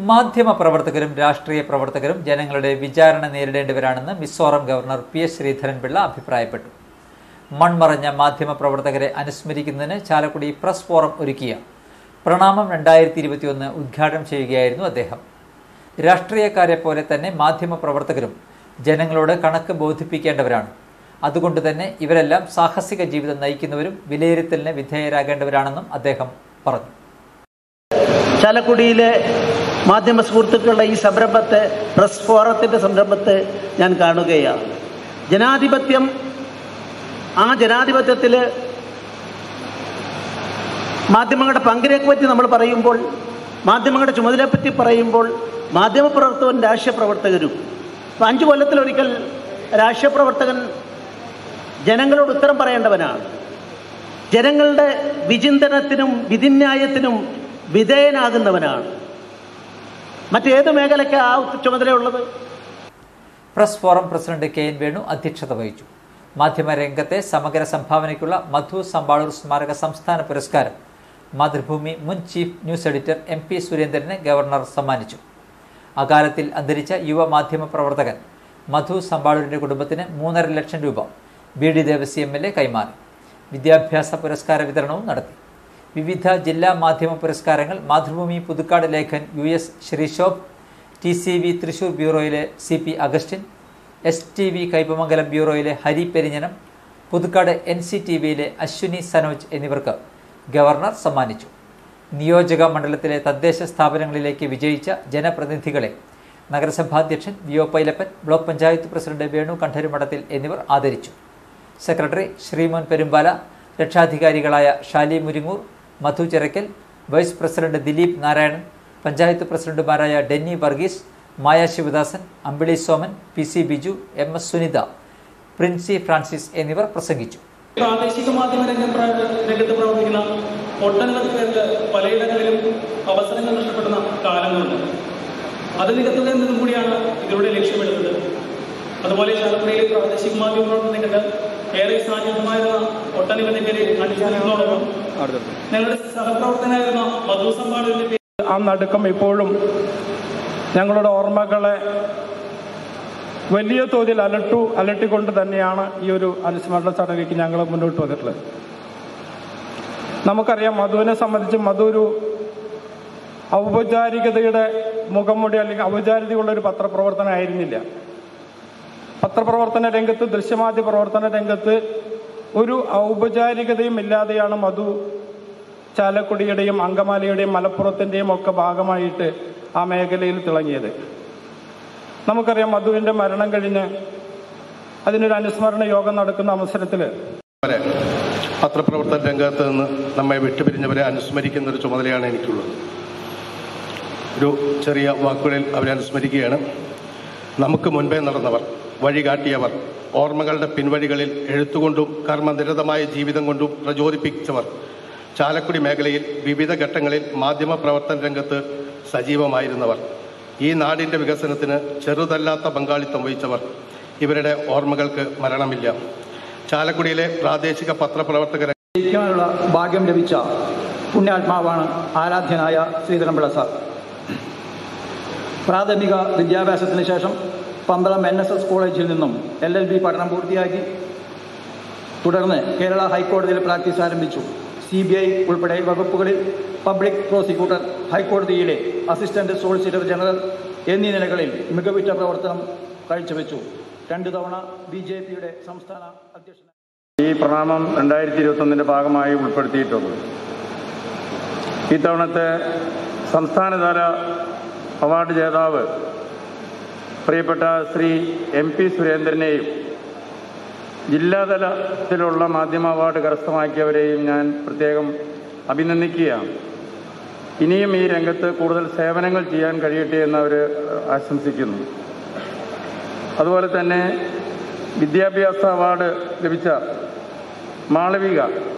മാധ്യമ പ്രവർത്തകരും രാഷ്ട്രീയ പ്രവർത്തകരും ജനങ്ങളുടെ വിചാരണ നേരിടേണ്ടവരാണെന്ന് Mizoram governor P S Sreedharan Pillai അഭിപ്രായപ്പെട്ടു മൺമറഞ്ഞ മാധ്യമ പ്രവർത്തകരെ അനുസ്മരിക്കുന്നതിന് ചാലക്കുടി പ്രസ് ഫോറം ഒരുക്കിയ പ്രണാമം രണ്ടായിരത്തി ഇരുപത്തിയൊന്ന് ഉദ്ഘാടനം ചെയ്യുകയായിരുന്നു അദ്ദേഹം രാഷ്ട്രീയക്കാരെ പോലെ തന്നെ മാധ്യമ പ്രവർത്തകരും ജനങ്ങളോട് കണക്ക് ബോധിപ്പിക്കേണ്ടവരാണ് അതുകൊണ്ട് തന്നെ ഇവരെല്ലാം സാഹസിക ജീവിതം നയിക്കുന്നവരും വിലയിരുത്തലിന് വിധേയരാകേണ്ടവരാണെന്നും അദ്ദേഹം പറഞ്ഞു ചാലക്കുടിയിലെ മാധ്യമ സുഹൃത്തുക്കളുടെ ഈ സംരംഭത്തെ പ്രസ് ഫോറത്തിൻ്റെ സംരംഭത്തെ ഞാൻ കാണുകയാണ് ജനാധിപത്യം ആ ജനാധിപത്യത്തിൽ മാധ്യമങ്ങളുടെ പങ്കിനെയൊക്കെ പറ്റി നമ്മൾ പറയുമ്പോൾ മാധ്യമങ്ങളുടെ ചുമതലയെപ്പറ്റി പറയുമ്പോൾ മാധ്യമപ്രവർത്തകരും രാഷ്ട്രീയ പ്രവർത്തകരും ഇപ്പം അഞ്ച് കൊല്ലത്തിലൊരിക്കൽ രാഷ്ട്രീയ പ്രവർത്തകൻ ജനങ്ങളോട് ഉത്തരം പറയേണ്ടവനാണ് ജനങ്ങളുടെ വിചിന്തനത്തിനും വിധിന്യായത്തിനും വിധേയനാകുന്നവനാണ് മറ്റേത് മേഖലയ്ക്ക് ആ ചുമതലയുള്ളത് press forum president K N Venu അധ്യക്ഷത വഹിച്ചു മാധ്യമരംഗത്തെ സമഗ്ര സംഭാവനയ്ക്കുള്ള മധു സമ്പാളൂർ സ്മാരക സംസ്ഥാന പുരസ്കാരം മാതൃഭൂമി മുൻ chief news editor M P സുരേന്ദ്രന് ഗവർണർ സമ്മാനിച്ചു അകാലത്തിൽ അന്തരിച്ച യുവ മാധ്യമ പ്രവർത്തകൻ മധു സമ്പാളൂരിന്റെ കുടുംബത്തിന് മൂന്നര ലക്ഷം രൂപ B D Devassy M L A കൈമാറി വിദ്യാഭ്യാസ പുരസ്കാര വിതരണവും നടത്തി വിവിധ ജില്ലാ മാധ്യമ പുരസ്കാരങ്ങൾ മാതൃഭൂമി പുതുക്കാട് ലേഖൻ U S Sreeshobh T C V Thrissur ബ്യൂറോയിലെ C P Augustine S T V Kaipamangalam ബ്യൂറോയിലെ Hari Perinjanam Puthukkad N C T വിയിലെ അശ്വിനി സനോജ് എന്നിവർക്ക് ഗവർണർ സമ്മാനിച്ചു നിയോജക മണ്ഡലത്തിലെ തദ്ദേശ സ്ഥാപനങ്ങളിലേക്ക് വിജയിച്ച ജനപ്രതിനിധികളെ നഗരസഭാധ്യക്ഷൻ V O Pailappan block panchayat president Venu Kandarumadathil എന്നിവർ ആദരിച്ചു സെക്രട്ടറി ശ്രീമോൻ പെരുമ്പാല രക്ഷാധികാരികളായ ഷാലി മുരിങ്ങൂർ മധു ചിറക്കൽ വൈസ് പ്രസിഡന്റ് ദിലീപ് നാരായണൻ പഞ്ചായത്ത് പ്രസിഡന്റുമാരായ Denny Varghese Maya Sivadasan Ambili Soman P C Biju M S Sunitha Princy Francis എന്നിവർ പ്രസംഗിച്ചു പ്രാദേശിക മാധ്യമ രംഗം പ്ര- രംഗത്ത് പ്രവർത്തിക്കുന്ന ഒട്ടനവധി പേർക്ക് പലയിടങ്ങളിലും അവസരങ്ങൾ നഷ്ടപ്പെടുന്ന കാലങ്ങളുണ്ട് അത് നികത്തുക എന്നതും കൂടിയാണ് ഇതിലൂടെ ലക്ഷ്യമിടുന്നത് അതുപോലെ ചാലക്കുടിയിലെ പ്രാദേശിക മാധ്യമ പ്രവർത്തന രംഗത്ത് ഏറെ സാന്നിധ്യമായിരുന്ന ഒട്ടനവധി പേരെ അടിച്ചാലത്തോടൊപ്പം ഞങ്ങളുടെ സഹപ്രവർത്തനായിരുന്ന മധു സമ്പാടിന്റെ പേര് ആ നടുക്കം ഇപ്പോഴും ഞങ്ങളുടെ ഓർമ്മകളെ വലിയ തോതിൽ അലട്ടു അലട്ടിക്കൊണ്ട് തന്നെയാണ് ഈ ഒരു അനുസ്മരണ ചടങ്ങിലേക്ക് ഞങ്ങൾ മുന്നോട്ട് വന്നിട്ടുള്ളത് നമുക്കറിയാം മധുവിനെ സംബന്ധിച്ച് മധു ഒരു ഔപചാരികതയുടെ മുഖംമൂടി അല്ലെങ്കിൽ ഔപചാരികതയുള്ള ഒരു പത്രപ്രവർത്തനമായിരുന്നില്ല പത്രപ്രവർത്തന രംഗത്ത് ദൃശ്യമാധ്യമ പ്രവർത്തന രംഗത്ത് ഒരു ഔപചാരികതയും ഇല്ലാതെയാണ് മധു ചാലക്കുടിയുടെയും അങ്കമാലിയുടെയും മലപ്പുറത്തിൻ്റെയും ഒക്കെ ഭാഗമായിട്ട് ആ മേഖലയിൽ തിളങ്ങിയത് നമുക്കറിയാം മധുവിൻ്റെ മരണം കഴിഞ്ഞ് അതിനൊരു അനുസ്മരണ യോഗം നടക്കുന്ന അവസരത്തിൽ വരെ പത്രപ്രവർത്തന രംഗത്ത് നിന്ന് നമ്മെ വിട്ടുപിരിഞ്ഞവരെ അനുസ്മരിക്കുന്ന ഒരു ചുമതലയാണ് എനിക്കുള്ളത് ഒരു ചെറിയ വാക്കുകളിൽ അവരെ അനുസ്മരിക്കുകയാണ് നമുക്ക് മുൻപേ നടന്നവർ വഴികാട്ടിയവർ ഓർമ്മകളുടെ പിൻവഴികളിൽ എഴുത്തുകൊണ്ടും കർമ്മനിരതമായ ജീവിതം കൊണ്ടും പ്രചോദിപ്പിച്ചവർ ചാലക്കുടി മേഖലയിൽ വിവിധ ഘട്ടങ്ങളിൽ മാധ്യമ പ്രവർത്തന രംഗത്ത് സജീവമായിരുന്നവർ ഈ നാടിൻ്റെ വികസനത്തിന് ചെറുതല്ലാത്ത പങ്കാളിത്തം വഹിച്ചവർ ഇവരുടെ ഓർമ്മകൾക്ക് മരണമില്ല ചാലക്കുടിയിലെ പ്രാദേശിക പത്രപ്രവർത്തകരെ ജയിക്കാനുള്ള ഭാഗ്യം ലഭിച്ച പുണ്യാത്മാവാണ് ആരാധ്യനായ ശ്രീധരൻപിള്ള സാർ പ്രാഥമിക വിദ്യാഭ്യാസത്തിന് ശേഷം പന്തളം എൻ എസ് എസ് കോളേജിൽ നിന്നും എൽ എൽ ബി പഠനം പൂർത്തിയാക്കി തുടർന്ന് കേരള ഹൈക്കോടതിയിൽ പ്രാക്ടീസ് ആരംഭിച്ചു സി ബി ഐ ഉൾപ്പെടെ വകുപ്പുകളിൽ പബ്ലിക് പ്രോസിക്യൂട്ടർ ഹൈക്കോടതിയിലെ അസിസ്റ്റന്റ് സോളിസിറ്റർ ജനറൽ എന്നീ നിലകളിൽ മികവുറ്റ പ്രവർത്തനം കാഴ്ചവെച്ചു രണ്ടു തവണ ബി ജെ പിയുടെ സംസ്ഥാന അധ്യക്ഷൻ ഈ പ്രണാമം രണ്ടായിരത്തി ഇരുപത്തൊന്നിൻ്റെ ഭാഗമായി ഉൾപ്പെടുത്തിയിട്ടുള്ളത് ഇത്തവണത്തെ സംസ്ഥാനതല അവാർഡ് ജേതാവ് പ്രിയപ്പെട്ട ശ്രീ എം പി സുരേന്ദ്രനെയും ജില്ലാതലത്തിലുള്ള മാധ്യമ അവാർഡ് കരസ്ഥമാക്കിയവരെയും ഞാൻ പ്രത്യേകം അഭിനന്ദിക്കുകയാണ് ഇനിയും ഈ രംഗത്ത് കൂടുതൽ സേവനങ്ങൾ ചെയ്യാൻ കഴിയട്ടെ എന്ന് അവർ ആശംസിക്കുന്നു അതുപോലെ തന്നെ വിദ്യാഭ്യാസ അവാർഡ് ലഭിച്ച മാളവിക